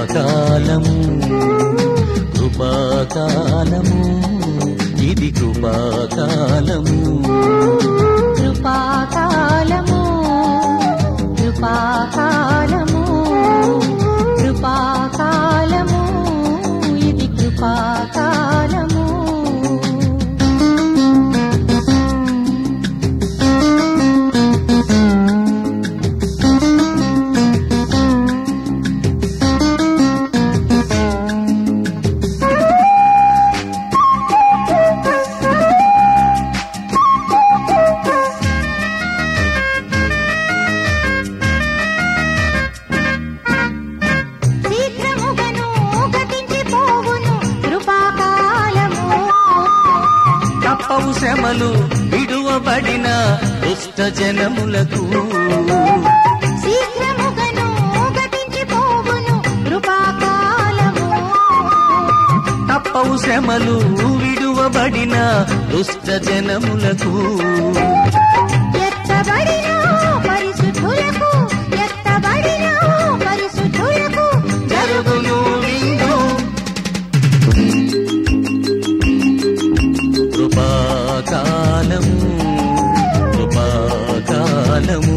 కృపాకాలము కృపాకాలము ఇది కృపాకాలము కృపాకాలము కృపాకాలము కృపాకాలము ఇది కృపాకాలము శీఘ్రముగను గతించిపోవును కృపాకాలము తప్పవు శ్రమలు విడువబడిన దుష్ట జనములకు శీఘ్రముగను గతించిపోవును కృపాకాలము తప్పవు శ్రమలు విడువబడిన దుష్ట జనములకు ఎత్తబడిన పరిశుద్ధులకు ఎత్తబడిన పరిశుద్ధులకు జరుగును విందు కృపాకాలము కృపాకాలము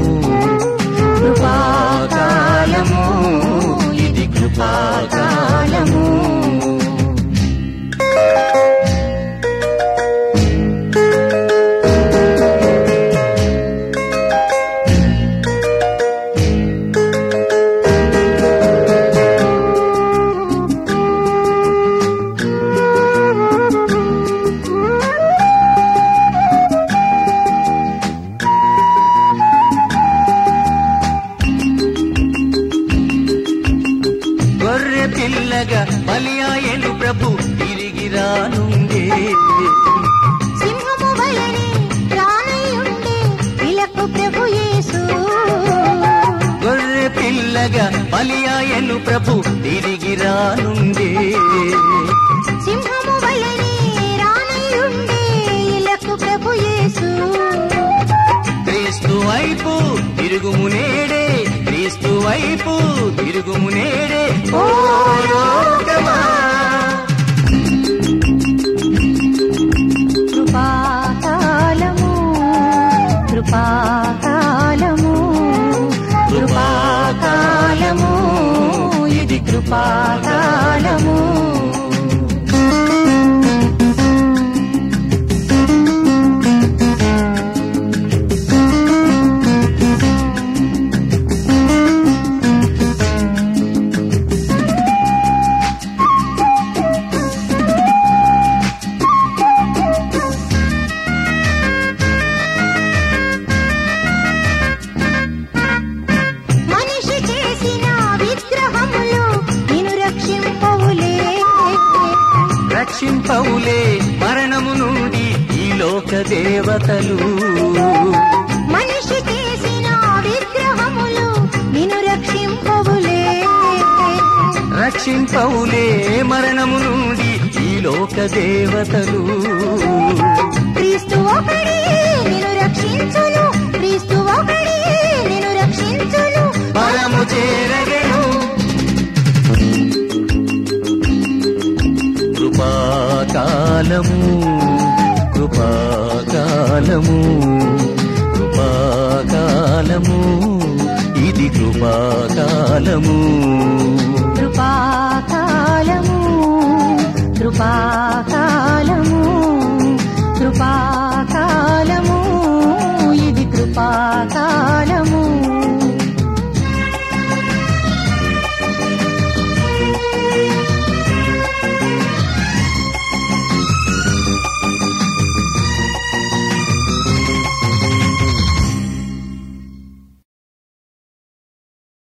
కృపాకాలము ఇది కృపాకాలము గొర్రె పిల్లగా బలియాయను ప్రభు తిరిగి రానుండే సింహము వలెని రానయ్యుండే ఇలకు ప్రభు యేసు గొర్రె పిల్లగా బలియాయను ప్రభు తిరిగి రానుండే సింహము వలెని రానయ్యుండే ఇలకు ప్రభు యేసు క్రీస్తు వైపు తిరుగుము నేడే క్రీస్తు వైపు తిరుగుము నేడే ఓ లోకమా కృపాకాలము కృపాకాలము కృపాకాలము ఇది కృపాకాలము మనిషి చేసిన విగ్రహములు నిన్ను రక్షింపవులే రక్షింపవులే మరణము నుండి ఈ లోక దేవతలు మనిషి చేసిన విగ్రహములు నిన్ను రక్షింపవులే రక్షింపవులే మరణము నుండి ఈ లోక దేవతలు క్రీస్తు ఒకడే నిన్ను రక్షించును క్రీస్తు ఒకడే నిన్ను రక్షించును పరము చేరగను కృపాకాలము కృపాకాలము కృపాకాలము ఇది కృపాకాలము కృపాకాలము కృపాకాలము